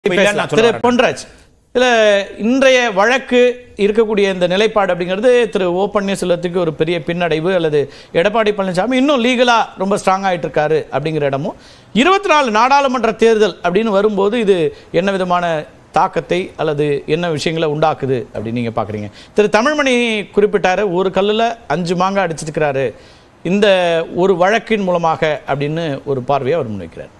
இல்லைன்னு நான் திரு சொல்ல வரேன். பொன்ராஜ் இதுல இன்றைய வழக்கு இருக்கக்கூடிய இந்த நிலைப்பாடு அப்படிங்கிறது திரு ஓ பன்னீர்செல்வத்துக்கு ஒரு பெரிய பின்னடைவு அல்லது எடப்பாடி பழனிசாமி இன்னும் லீகலா ரொம்ப ஸ்ட்ராங் ஆயிட்டு இருக்காரு அப்படிங்கிற இடமும் இருபத்தி நாலு நாடாளுமன்ற தேர்தல் அப்படின்னு வரும்போது இது என்ன விதமான தாக்கத்தை அல்லது என்ன விஷயங்களை உண்டாக்குது அப்படின்னு நீங்க பாக்குறீங்க திரு தமிழ்மணி குறிப்பிட்டாரு ஒரு கல்லுல அஞ்சு மாங்காய் அடிச்சிருக்கிறாரு இந்த ஒரு வழக்கின் மூலமாக அப்படின்னு ஒரு பார்வையை அவர் முன்வைக்கிறார்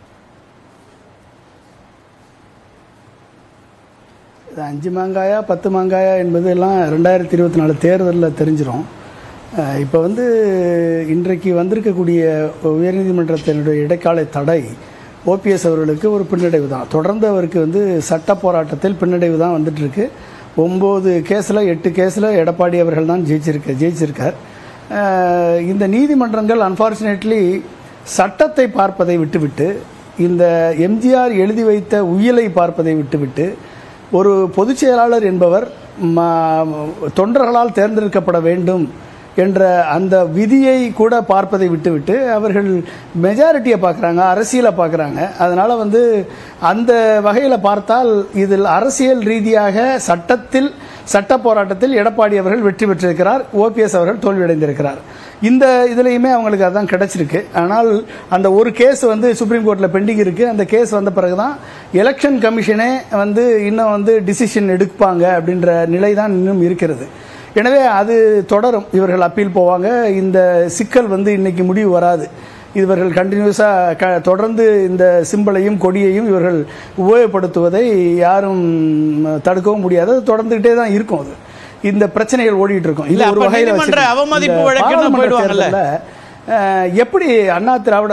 இது அஞ்சு மாங்காயா பத்து மாங்காயா என்பது எல்லாம் ரெண்டாயிரத்தி இருபத்தி நாலு தேர்தலில் தெரிஞ்சிடும் இப்போ வந்து இன்றைக்கு வந்திருக்கக்கூடிய உயர்நீதிமன்றத்தினுடைய இடைக்கால தடை ஓபிஎஸ் அவர்களுக்கு ஒரு பின்னடைவு தான் தொடர்ந்து அவருக்கு வந்து சட்ட போராட்டத்தில் பின்னடைவு தான் வந்துட்டு இருக்கு ஒம்பது கேஸில் எட்டு கேஸில் எடப்பாடி அவர்கள் தான் ஜெயிச்சிருக்க ஜெயிச்சிருக்கார் அஹ் இந்த நீதிமன்றங்கள் அன்ஃபார்ச்சுனேட்லி சட்டத்தை பார்ப்பதை விட்டுவிட்டு இந்த எம்ஜிஆர் எழுதி வைத்த உயிலை பார்ப்பதை விட்டுவிட்டு ஒரு பொதுச் செயலாளர் என்பவர் ம- தொண்டர்களால் தேர்ந்தெடுக்கப்பட வேண்டும் என்ற அந்த விதியை கூட பார்ப்பதை விட்டுவிட்டு அவர்கள் மெஜாரிட்டியை பார்க்குறாங்க அரசியலை பார்க்குறாங்க அதனால் வந்து அந்த வகையில் பார்த்தால் இதில் அரசியல் ரீதியாக சட்டத்தில் சட்ட போராட்டத்தில் எடப்பாடி அவர்கள் வெற்றி பெற்றிருக்கிறார் ஓபிஎஸ் அவர்கள் தோல்வியடைந்திருக்கிறார் இந்த இதுலேயுமே அவங்களுக்கு அதான் கிடைச்சிருக்கு ஆனால் அந்த ஒரு கேஸ் வந்து சுப்ரீம் கோர்ட்டில் பெண்டிங் இருக்குது அந்த கேஸ் வந்த பிறகு தான் எலெக்ஷன் கமிஷனே வந்து இன்னும் வந்து டிசிஷன் எடுப்பாங்க அப்படின்ற நிலை தான் இன்னும் இருக்கிறது எனவே அது தொடரும் இவர்கள் அப்பீல் போவாங்க இந்த சிக்கல் வந்து இன்னைக்கு முடிவு வராது இவர்கள் கண்டினியூஸாக க தொடர்ந்து இந்த சிம்பலையும் கொடியையும் இவர்கள் உபயோகப்படுத்துவதை யாரும் தடுக்கவும் முடியாது அது தொடர்ந்துகிட்டே தான் இருக்கும் அது இந்த பிரச்சனைகள் ஓடிட்டு இருக்கும் இல்ல, இது ஒரு அப்ப வகையில் நீதிமன்ற வச்சுக்கணும். அவமதிப்பு இந்த வழக்குன்னு பாராளுமன்ற போயிடுவாங்கல்ல? தேர்தல்ல, அஹ், எப்படி அண்ணா திராவிட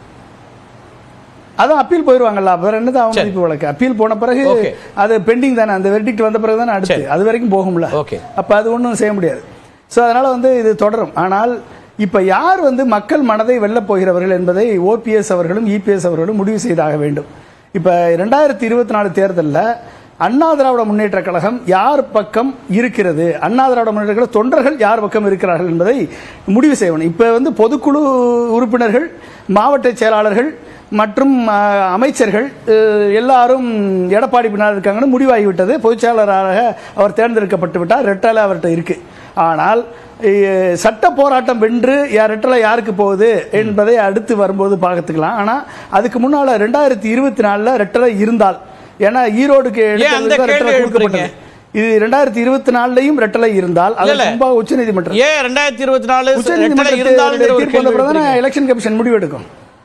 அதான் அப்பீல் போயிருவாங்கல்ல வேற என்னது அவமதிப்பு வழக்கு அப்பீல் போன பிறகு Okay. அது பெண்டிங் தானே அந்த வெர்டிக்ட் வந்த பிறகு தானே அடுத்து அது வரைக்கும் போகும்ல Okay. அப்ப அது ஒன்றும் செய்ய முடியாது ஸோ அதனால வந்து இது தொடரும் ஆனால் இப்ப யார் வந்து மக்கள் மனதை வெல்லப் போகிறவர்கள் என்பதை ஓபிஎஸ் அவர்களும் இபிஎஸ் அவர்களும் முடிவு செய்தாக வேண்டும் இப்ப ரெண்டாயிரத்தி இருபத்தி நாலு தேர்தலில் அண்ணா திராவிட முன்னேற்ற கழகம் யார் பக்கம் இருக்கிறது அண்ணா திராவிட முன்னேற்ற கழக தொண்டர்கள் யார் பக்கம் இருக்கிறார்கள் என்பதை முடிவு செய்யணும் இப்ப வந்து பொதுக்குழு உறுப்பினர்கள் மாவட்ட செயலாளர்கள் மற்றும் அஹ், அமைச்சர்கள் அஹ், எல்லாரும் எடப்பாடி பின்னால் இருக்காங்கன்னு முடிவாகிவிட்டது பொதுச் செயலாளராக அவர் தேர்ந்தெடுக்கப்பட்டு விட்டார் ரெட்டலை அவர்கிட்ட இருக்கு ஆனால் அஹ், சட்ட போராட்டம் வென்று யார் ரெட்டலை யாருக்கு போகுது என்பதை அடுத்து வரும்போது பார்த்துக்கலாம் ஆனால் அதுக்கு முன்னால ரெண்டாயிரத்தி இருபத்தி நாலில் ரெட்டலை இருந்தால் ஏன்னா ஈரோடுக்கு ஏன் அந்த எடுத்ததுக்கு கேள்வி ரெட்டலை எழுப்புறீங்க? கொடுக்கப்பட்டது இது ரெண்டாயிரத்தி இருபத்தி நாலுலையும் ரெட்டலை இருந்தால் அது இல்ல. முன்பாக உச்சநீதிமன்றம் ஏன் ரெண்டாயிரத்தி இருபத்தி நாலு உச்சநீதிமன்ற இருந்தாலும் தீர்ப்பு வந்த பிறகு எலெக்ஷன் கமிஷன் முடிவெடுக்கும்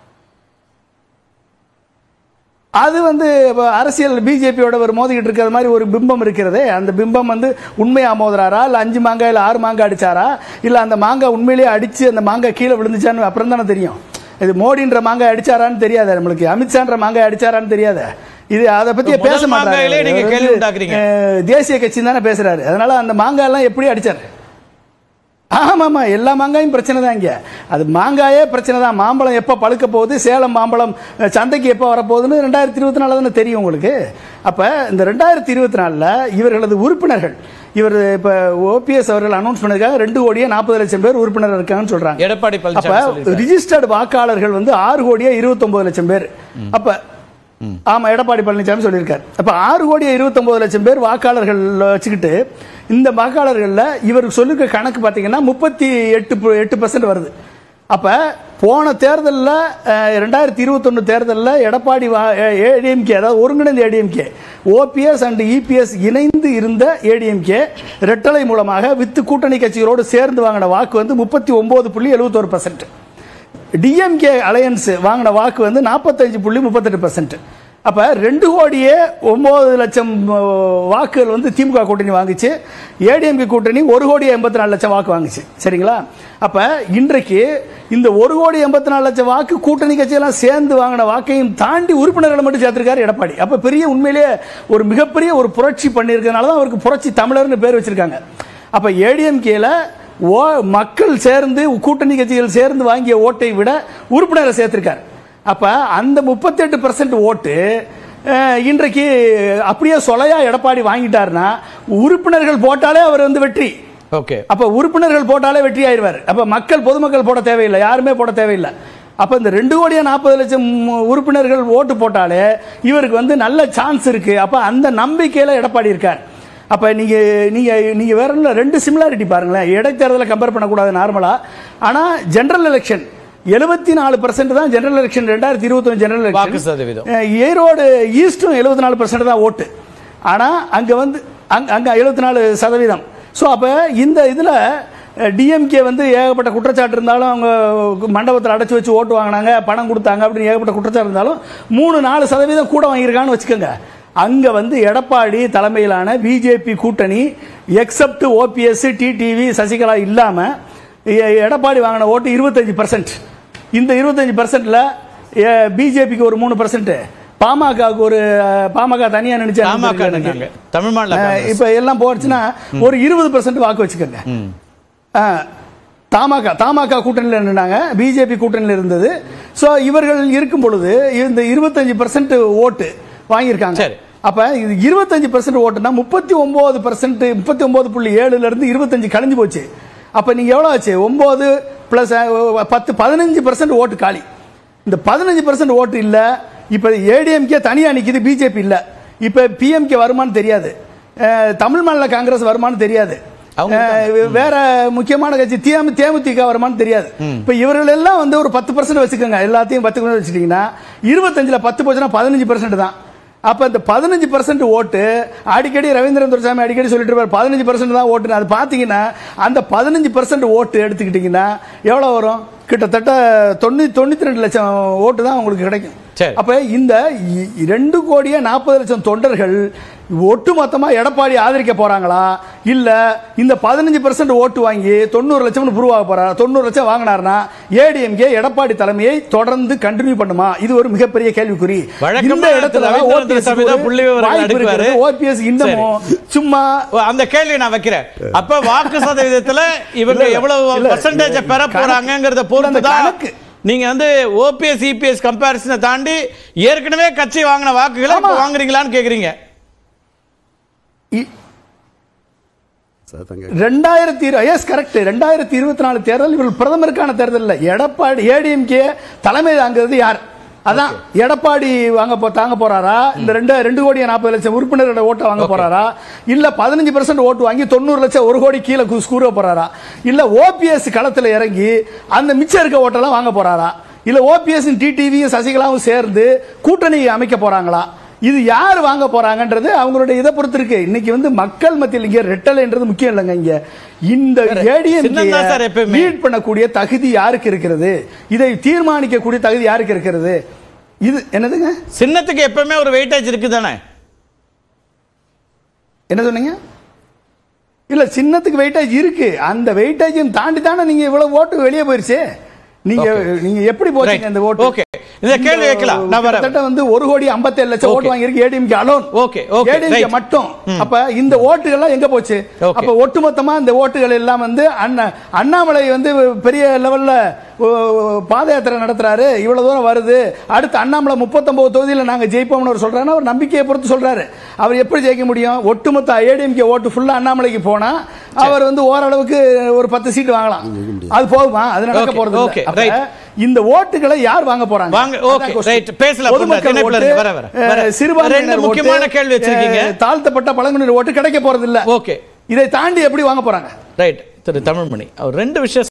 அது வந்து இப்ப அரசியல் பிஜேபியோட ஒரு மோதிக்கிட்டு இருக்கிற மாதிரி ஒரு பிம்பம் இருக்கிறதே அந்த பிம்பம் வந்து உண்மையா மோதுறாரா இல்ல அஞ்சு மாங்காய் இல்ல ஆறு மாங்காய் அடிச்சாரா இல்ல அந்த மாங்காய் உண்மையிலேயே அடிச்சு அந்த மாங்காய் கீழே விழுந்துச்சான்னு அப்புறம் தானே தெரியும் இது மோடின்ற மாங்காய் அடிச்சாரான்னு தெரியாது நம்மளுக்கு அமித்ஷான்ற மாங்காய் அடிச்சாரான்னு தெரியாது இது அதை பத்தி முதல் பேச மாங்காயிலே மாட்டாரு நீங்க அவர் கேள்வி வந்து, உண்டாக்குறீங்க. அஹ், தேசிய கட்சி தானே பேசுறாரு அதனால அந்த மாங்காய் எல்லாம் எப்படி அடிச்சாரு ஆமாமா எல்லா மாங்காயும் பிரச்சனை தான் இங்க அது மாங்காயே பிரச்சனை தான் மாம்பழம் எப்போ பழுக்க போகுது சேலம் மாம்பழம் அஹ், சந்தைக்கு எப்போ வரப்போகுதுன்னு ரெண்டாயிரத்தி இருபத்தி நாலு தானே தெரியும் உங்களுக்கு அப்ப இந்த ரெண்டாயிரத்தி இருபத்தி நாலுல இவர்களது உறுப்பினர்கள் இவர் இப்ப ஓபிஎஸ் அவர்கள் அனௌன்ஸ் பண்ணிருக்காங்க ரெண்டு கோடியே நாற்பது லட்சம் பேர் உறுப்பினர் இருக்காங்கன்னு சொல்றாங்க எடப்பாடி பழனிசாமி அப்ப சொல்லியிருக்காரு. ரிஜிஸ்டர்டு வாக்காளர்கள் வந்து ஆறு கோடியே இருபத்தொன்பது லட்சம் பேர் அப்ப ஆமா எடப்பாடி பழனிசாமி சொல்லியிருக்காரு அப்ப ஆறு கோடியே இருபத்தொன்பது லட்சம் பேர் வாக்காளர்கள் வச்சுக்கிட்டு இந்த வாக்காளர்கள்ல இவர் சொல்லுக்க கணக்கு பாத்தீங்கன்னா முப்பத்தி எட்டு பு- எட்டு பர்சன்ட் வருது அப்ப போன தேர்தலில் ரெண்டாயிரத்தி இருபத்தொன்னு தேர்தலில் எடப்பாடி ஏடிஎம்கே அதாவது ஒருங்கிணைந்த ஏடிஎம்கே ஓபிஎஸ் அண்ட் இபிஎஸ் இணைந்து இருந்த ஏடிஎம்கே ரெட்டலை மூலமாக வித்து கூட்டணி கட்சிகளோடு சேர்ந்து வாங்கின வாக்கு வந்து முப்பத்தி ஒன்பது புள்ளி எழுபத்தோரு பர்சன்ட் டிஎம்கே அலையன்ஸ் வாங்கின வாக்கு வந்து நாற்பத்தஞ்சு புள்ளி முப்பத்தெட்டு பர்சன்ட் அப்ப ரெண்டு கோடியே ஒன்பது லட்சம் அஹ், வாக்குகள் வந்து திமுக கூட்டணி வாங்குச்சு ஏடிஎம்கே கூட்டணி ஒரு கோடி எண்பத்தி நாலு லட்சம் வாக்கு வாங்குச்சு சரிங்களா அப்ப இன்றைக்கு இந்த ஒரு கோடி எண்பத்தி நாலு லட்சம் வாக்கு கூட்டணி கட்சியெல்லாம் சேர்ந்து வாங்கின வாக்கையும் தாண்டி உறுப்பினர்களை மட்டும் சேர்த்திருக்காரு எடப்பாடி அப்ப பெரிய உண்மையிலேயே ஒரு மிகப்பெரிய ஒரு புரட்சி பண்ணியிருக்கனால தான் அவருக்கு புரட்சி தமிழர்னு பேர் வச்சிருக்காங்க அப்ப ஏடிஎம்கேல ஓ மக்கள் சேர்ந்து கூட்டணி கட்சிகள் சேர்ந்து வாங்கிய ஓட்டை விட உறுப்பினரை சேர்த்திருக்காரு அப்ப அந்த முப்பத்தெட்டு பர்சன்ட் ஓட்டு அஹ், இன்றைக்கு அப்படியே சொலையா எடப்பாடி வாங்கிட்டாருன்னா உறுப்பினர்கள் போட்டாலே அவர் வந்து வெற்றி ஓகே அப்ப உறுப்பினர்கள் போட்டாலே வெற்றி ஆயிருவார் அப்ப மக்கள் பொதுமக்கள் போட தேவையில்லை யாருமே போட தேவையில்லை அப்ப இந்த ரெண்டு கோடியே நாற்பது லட்சம் உறுப்பினர்கள் ஓட்டு போட்டாலே இவருக்கு வந்து நல்ல சான்ஸ் இருக்கு அப்ப அந்த நம்பிக்கையில எடப்பாடி இருக்கார் அப்ப நீங்க நீங்க நீங்க வேற ஒண்ணும் இல்ல, ரெண்டு சிமிலாரிட்டி பாருங்களேன் இடைத்தேர்தலை கம்பேர் பண்ணக்கூடாது நார்மலா ஆனா ஜெனரல் எலெக்ஷன் எழுபத்தி நாலு பர்சன்ட் தான் ஜெனரல் எலெக்ஷன் ரெண்டாயிரத்தி இருபத்தி ஜெனரல் வாக்கு எலெக்ஷன் சதவீதம் அஹ் ஈரோடு ஈஸ்டும் எழுபத்தி நாலு பர்சன்ட் தான் ஓட்டு ஆனால் அங்கே வந்து அங்க அங்கே எழுபத்தி நாலு சதவீதம் ஸோ அப்போ இந்த இதில் டிஎம்கே வந்து ஏகப்பட்ட குற்றச்சாட்டு இருந்தாலும் அவங்க மண்டபத்தில் அடைச்சி வச்சு ஓட்டு வாங்கினாங்க பணம் கொடுத்தாங்க அப்படின்னு ஏகப்பட்ட குற்றச்சாட்டு இருந்தாலும் மூணு நாலு சதவீதம் கூட வாங்கியிருக்கான்னு வச்சுக்கோங்க அங்கே வந்து எடப்பாடி தலைமையிலான பிஜேபி கூட்டணி எக்ஸப்ட் ஓபிஎஸ் டிடிவி சசிகலா இல்லாமல் எடப்பாடி வாங்கின ஓட்டு இருபத்தஞ்சி பர்சன்ட் இந்த இருபத்தஞ்சி பர்சன்ட்ல பிஜேபிக்கு ஒரு மூணு பர்சன்ட் பாமகவுக்கு ஒரு அஹ், பாமக தனியா நினைச்சு பாமக நின்னாங்க. தமிழ் மாநில காங்கிரஸ். இப்ப எல்லாம் போச்சுன்னா ஒரு இருபது பர்சன்ட் வாக்கு வச்சுக்கோங்க அஹ், தமாக தமாக கூட்டணியில் நின்னாங்க பிஜேபி கூட்டணியில் இருந்தது ஸோ இவர்கள் இருக்கும் பொழுது இந்த இருபத்தஞ்சு பர்சன்ட் ஓட்டு வாங்கியிருக்காங்க சரி. அப்ப இது இருபத்தஞ்சு பர்சன்ட் ஓட்டுனா முப்பத்தி ஒன்பது பர்சன்ட் முப்பத்தி ஒன்பது புள்ளி ஏழுல இருந்து இருபத்தஞ்சு கழிஞ்சு போச்சு அப்ப நீங்க எவ்வளவு ஆச்சு ஒன்பது பிளஸ் பத்து பதினஞ்சு பர்சன்ட் ஓட்டு காலி இந்த பதினஞ்சு பர்சன்ட் ஓட்டு இல்ல இப்ப ஏடிஎம்கே தனியா நிக்குது பிஜேபி இல்ல இப்ப பிஎம்கே வருமானு தெரியாது அஹ், தமிழ் மாநில காங்கிரஸ் வருமானு தெரியாது அவங்க அஹ், வேற முக்கியமான கட்சி தேமு தேமுதிக வருமானு தெரியாது இப்ப இவர்கள் எல்லாம் வந்து ஒரு பத்து பர்சன்ட் வச்சுக்கோங்க எல்லாத்தையும் பத்து பர்சன்ட் வச்சுட்டீங்கன்னா இருபத்தஞ்சுல பத்து போச்சுன்னா பதினஞ்சு பர்சன்ட் தான் அப்ப இந்த பதினஞ்சு பர்சன்ட் ஓட்டு அடிக்கடி ரவீந்திரன் துரைசாமி அடிக்கடி சொல்லிட்டு இருப்பார் பதினஞ்சு பர்சன்ட் தான் ஓட்டு அது பாத்தீங்கன்னா அந்த பதினஞ்சு பர்சன்ட் ஓட்டு எடுத்துக்கிட்டீங்கன்னா எவ்வளவு வரும் கிட்டத்தட்ட தொண்ணூத்தி தொண்ணூத்தி ரெண்டு லட்சம் ஓட்டு தான் உங்களுக்கு கிடைக்கும் சரி. அப்ப இந்த இ- ரெண்டு கோடியே நாற்பது லட்சம் தொண்டர்கள் ஒட்டுமொத்தமா எடப்பாடி ஆதரிக்க போறாங்களா இல்ல இந்த பதினஞ்சு பர்சன்ட் ஓட்டு வாங்கி தொண்ணூறு லட்சம் புருவாக போறாரா தொண்ணூறு லட்சம் வாங்கினார்னா ஏடிஎம்கே எடப்பாடி தலைமையை தொடர்ந்து கண்டினியூ பண்ணுமா இது ஒரு மிகப்பெரிய கேள்விக்குறி வழக்கமா இந்த இடத்துல திரு ரவீந்திரன் OPS துரைசாமி தான் புள்ளி விவரங்கள் அடுக்குவாரு. ஓபிஎஸ் இன்னமும் சும்மா ஓ, அந்த கேள்வி நான் வைக்கிறேன் அப்ப வாக்கு சதவீதத்துல இவங்க இல்ல, இல்ல. எவ்வளவு இல்ல. பர்சன்டேஜ் பெற கணக்கு. போறாங்கங்கறத இல்ல, பொறுத்து அந்த தான் கணக்கு. நீங்க வந்து ஓபிஎஸ் இபிஎஸ் கம்பேரிசனை தாண்டி ஏற்கனவே கட்சி வாங்கின வாக்குகளை இப்ப ஆமா. வாங்குறீங்களான்னு கேக்குறீங்க இ- சார் தங்க ரெண்டாயிரத்தி எஸ் கரெக்ட் ரெண்டாயிரத்தி இருபத்தி நாலு தேர்தல் இவர்கள் பிரதமருக்கான தேர்தல் இல்ல எடப்பாடி ஏடிஎம்கே தலைமை தாங்கிறது யார் அதான் எடப்பாடி வாங்க போ தாங்க போறாரா இந்த ரெண்டு ரெண்டு கோடி நாற்பது லட்சம் உறுப்பினரோட ஓட்டை வாங்க போறாரா இல்ல பதினஞ்சு பர்சன்ட் ஓட்டு வாங்கி தொண்ணூறு லட்சம் ஒரு கோடி கீழே கு- கூற போறாரா இல்ல ஓபிஎஸ் களத்துல இறங்கி அந்த மிச்சம் இருக்க ஓட்டெல்லாம் வாங்க போறாரா இல்ல ஓபிஎஸ் டிடிவியும் சசிகலாவும் சேர்ந்து கூட்டணி அமைக்க போறாங்களா இது யார் வாங்க போறாங்கன்றது அவங்களுடைய இதை பொறுத்து இருக்கு இன்னைக்கு வந்து மக்கள் மத்தியில் இங்க ரெட்டலைன்றது முக்கியம் இல்லைங்க இங்க இந்த சின்னம் தான் சார் ஏடிஎம் எப்பவுமே. லீட் பண்ணக்கூடிய தகுதி யாருக்கு இருக்கிறது இதை தீர்மானிக்கக்கூடிய தகுதி யாருக்கு இருக்கிறது இது என்னதுங்க சின்னத்துக்கு எப்பவுமே ஒரு வெயிட்டேஜ் இருக்கு தானே என்ன சொன்னீங்க இல்ல சின்னத்துக்கு வெயிட்டேஜ் இருக்கு அந்த வெயிட்டேஜையும் தாண்டி தானே நீங்க இவ்வளவு ஓட்டு வெளியே போயிருச்சு நீங்க நீங்க எப்படி போறீங்க இந்த ஓட்டு Okay. இந்த கேள்வி வைக்கலாம். நான் வரேன். கிட்டத்தட்ட வந்து ஒரு கோடி 57 லட்சம் Okay. ஓட்டு வாங்கியிருக்கு ADMK alone Okay, okay, ADMK right. மட்டும் அப்ப இந்த ஓட்டுகள் எங்க போச்சு Okay. அப்ப ஒட்டுமொத்தமா இந்த ஓட்டுகள் எல்லாம் வந்து அண்ணா அண்ணாமலை வந்து பெரிய லெவல்ல ஓ, பாத யாத்திரை நடத்துறாரு இவ்வளவு தூரம் வருது அடுத்து அண்ணாமலை 39 தொகுதியில நாங்க ஜெயிப்போம்னு அவர் சொல்றாரு அவர் நம்பிக்கையை பொறுத்து சொல்றாரு அவர் எப்படி ஜெயிக்க முடியும் ஒட்டுமொத்த ஏடிஎம்கே ஓட்டு ஃபுல்லா அண்ணாமலைக்கு போனா அவர் வந்து ஓரளவுக்கு ஒரு பத்து சீட் வாங்கலாம் அது போகுமா அது நடக்க Okay, போறது இல்ல. okay, அப்ப right. இந்த ஓட்டுகளை யார் வாங்க போறாங்க வாங்க, okay, அதான் question. right. பேசலாம், பொதுமக்கள் இணைப்புல ஓட்டு, இருக்கு. வர, வர, வர. அஹ், சிறுபான்மையினர் ரெண்டு ஓட்டு, முக்கியமான கேள்வி வச்சிருக்கீங்க. அஹ், தாழ்த்தப்பட்ட பழங்குடியினர் ஓட்டு கிடைக்க போறது இல்ல ஓகே இதை தாண்டி எப்படி வாங்க போறாங்க ரைட் திரு தமிழ்மணி அவர் ரெண்டு விஷயம்